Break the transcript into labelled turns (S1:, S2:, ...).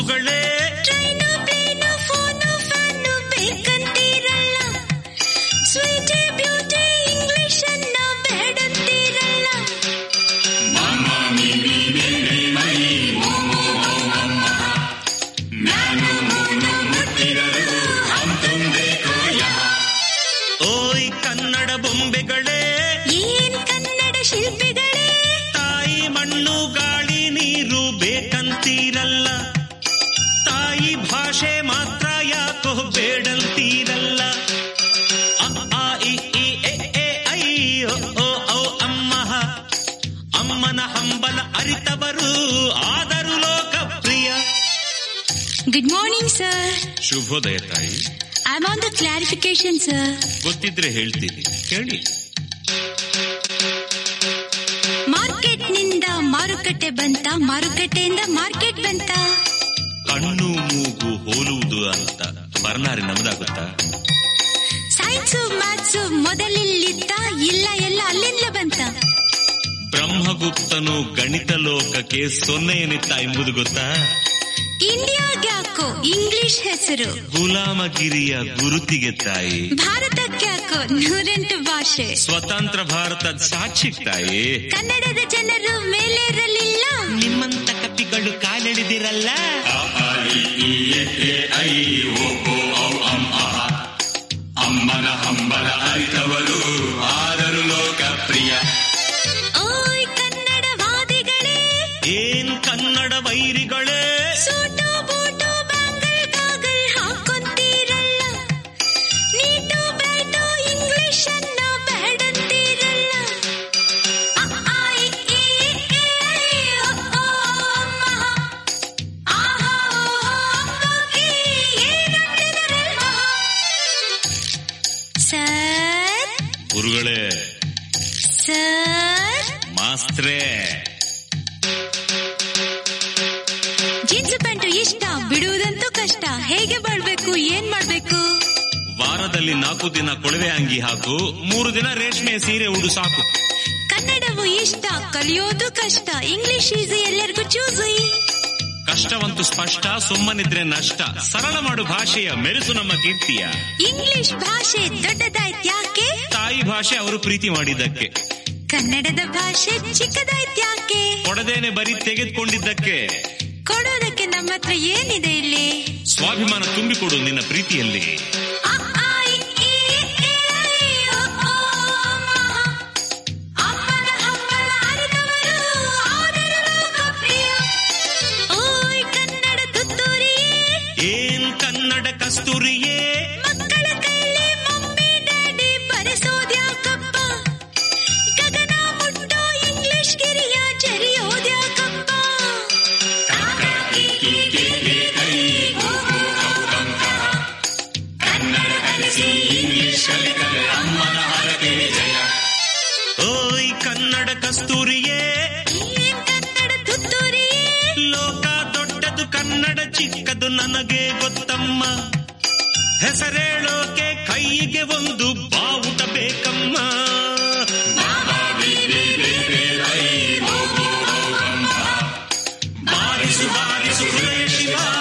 S1: ಬಸ್ಸುಗಳೇ
S2: train plane phone fan ಬೇಕಂತೀರಲ್ಲ sweetie beauty English ಅನ್ನ ಬೇಡಂತೀರಲ್ಲ
S1: ಓಯ್ ಕನ್ನಡ ಬೊಂಬೆಗಳೇ
S2: ಏನ್ ಕನ್ನಡ ಶಿಲ್ಪಿಗಳೇ
S1: ತಾಯಿ ಮಣ್ಣು ಗಾಳಿ ನೀರು ಬೇಕಂತೀರಲ್ಲ ತಾಯಿ ಭಾಷೆ ಮಾತ್ರ ಯಾಕೋ ಬೇಡಂತೀರಲ್ಲ ಅ, ಆ, ಇ, ಈ, ಎ, ಎ, ಐ, ಒ, ಓ, ಔ, ಅಮ್ಮ ಅಮ್ಮನ ಹಂಬಲ ಅರಿತವರು ಆದರೂ ಲೋಕಪ್ರಿಯ
S2: ಗುಡ್ ಮಾರ್ನಿಂಗ್ ಸರ್
S1: ಶುಭೋದಯ ತಾಯಿ
S2: I am on the clarification sir
S1: ಗೊತ್ತಿದ್ರೆ ಹೇಳ್ತೀನಿ ಕೇಳಿ
S2: ಮಾರ್ಕೆಟ್ ನಿಂದ ಮಾರುಕಟ್ಟೆ ಬಂತ ಮಾರುಕಟ್ಟೆಯಿಂದ ಮಾರ್ಕೆಟ್ ಬಂತ
S1: ಕಣ್ಣು ಮೂಗು ಹೋಲುವುದು ಅಂತ ಬರ್ನಾರಿ ನಮ್ದಾಗುತ್ತಾ
S2: ಸೈನ್ಸು ಮ್ಯಾಥ್ಸು ಮೊದಲಿಲ್ಲಿದ್ದ ಇಲ್ಲ ಎಲ್ಲ ಅಲ್ಲಿಂದ ಬಂತ
S1: ಬ್ರಹ್ಮಗುಪ್ತನು ಗಣಿತ ಲೋಕಕ್ಕೆ ಸೊನ್ನೆ ಏನಿತ್ತ ಎಂಬುದು ಗೊತ್ತಾ
S2: ಇಂಡಿಯಾಗೆ ಯಾಕೋ ಇಂಗ್ಲಿಷ್ ಹೆಸರು
S1: ಗುಲಾಮಗಿರಿಯ ಗುರುತಿಗೆ ತಾಯಿ
S2: ಭಾರತಕ್ಕೆ ಯಾಕೋ ನೂರೆಂಟು ಭಾಷೆ
S1: ಸ್ವತಂತ್ರ ಭಾರತದ ಸಾಕ್ಷಿ ತಾಯಿ
S2: ಕನ್ನಡದ ಜನರು ಮೇಲೇರಲಿಲ್ಲ
S1: ನಿಮ್ಮಂತ ಕಪಿಗಳು ಕಾಲೆಳೆದಿರಲ್ಲ
S3: ಅಮ್ಮನ ಹಂಬಲ ಅರಿತವರು ಆದರೂ ಲೋಕಪ್ರಿಯ
S2: ಓಯ್ ಕನ್ನಡವಾದಿಗಳೇ
S1: ಏನ್ ಕನ್ನಡ ವೈರಿಗಳೇ
S2: ಸೂಟು ಬೂಟು ಬ್ಯಾಂಗಲ್ ಗಾಗಲ್ ಹಾಕೊಂತೀರಲ್ಲ ನೀಟು ಬ್ರೈಟು ಇಂಗ್ಲಿಷ್ ಅನ್ನ ಬೇಡಂತೀರಲ್ಲ ಅ, ಆ, ಇ, ಈ, ಎ, ಐ, ಒ, ಓ, ಅಮ್ಮ. ಆಹಾ, ಓಹೋ, ಅಮ್ಮೋಗಿ, ಏನಂತಿದರಲ್ಲ? ಸರ್
S1: ಗುರುಗಳೇ
S2: ಸರ್
S1: ಮಾಸ್ತ್ರೇ
S2: ಜೀನ್ಸ್ ಪ್ಯಾಂಟು ಇಷ್ಟ ಬಿಡುವುದಂತೂ ಕಷ್ಟ ಹೇಗೆ ಬಾಳ್ಬೇಕು ಏನ್ ಮಾಡ್ಬೇಕು
S1: ವಾರದಲ್ಲಿ ನಾಲ್ಕು ದಿನ ಕೊಳವೆ ಅಂಗಿ ಹಾಕು ಮೂರು ದಿನ ರೇಷ್ಮೆ ಸೀರೆ ಉಡು ಸಾಕು
S2: ಕನ್ನಡವು ಇಷ್ಟ ಕಲಿಯೋದು ಕಷ್ಟ ಇಂಗ್ಲಿಷ್ ಈಸಿ ಎಲ್ಲರಿಗೂ ಚೂಸಿ
S1: ಕಷ್ಟವಂತೂ ಸ್ಪಷ್ಟ ಸುಮ್ಮನಿದ್ರೆ ನಷ್ಟ ಸರಳ ಮಾಡು ಭಾಷೆಯ ಮೆರೆಸು ನಮ್ಮ ಕೀರ್ತಿಯ
S2: ಇಂಗ್ಲಿಷ್ ಭಾಷೆ ದೊಡ್ಡದಾಯ್ತ್ ಯಾಕೆ
S1: ತಾಯಿ ಭಾಷೆ ಅವರು ಪ್ರೀತಿ ಮಾಡಿದ್ದಕ್ಕೆ
S2: ಕನ್ನಡದ ಭಾಷೆ ಚಿಕ್ಕದಾಯ್ತ್ ಯಾಕೆ
S1: ಕೊಡದೇನೆ ಬರೀ ತೆಗೆದುಕೊಂಡಿದ್ದಕ್ಕೆ
S2: ಕೊಡೋದಕ್ಕೆ ನಮ್ಮ ಹತ್ರ ಏನಿದೆ ಇಲ್ಲಿ
S1: ಸ್ವಾಭಿಮಾನ ತುಂಬಿಕೊಡು ನಿನ್ನ ಪ್ರೀತಿಯಲ್ಲಿ
S2: ಅ, ಆ, ಇ, ಈ, ಎ, ಐ, ಒ, ಓ, ಅಮ್ಮ. ಅಮ್ಮನ ಹಂಬಲ ಅರಿತವರು ಆದರೂ ಲೋಕಪ್ರಿಯ. ಓಯ್ ಕನ್ನಡ ತುತ್ತೂರಿಯೇ
S1: ಏನ್ ಕನ್ನಡ ಕಸ್ತೂರಿಯೇ
S2: ಮಕ್ಕಳ ಕೈಲಿ ಮಮ್ಮಿ ಡ್ಯಾಡಿ ಬರೆಸೋದ್ಯಾಕಪ್ಪ ಗಗನ ಮುಟ್ಟೋ ಇಂಗ್ಲಿಷ್ ಗಿರಿಯ ಜರಿಯೋದ್ಯಾಕಪ್ಪ
S1: ಓಯ್ ಕನ್ನಡ ಕಸ್ತೂರಿಯೇ
S2: ಏನ್ ಕನ್ನಡ ತುತ್ತೂರಿಯೇ
S1: ಲೋಕ ದೊಡ್ಡದು ಕನ್ನಡ ಚಿಕ್ಕದು ನನಗೆ ಗೊತ್ತಮ್ಮ ಹೆಸರೇಳೋಕೆ ಕೈಗೆ ಒಂದು ಬಾವುಟ ಬೇಕಮ್ಮ ಬಾರಿಸು ಬಾರಿಸು ಹೃದಯ ಶಿವ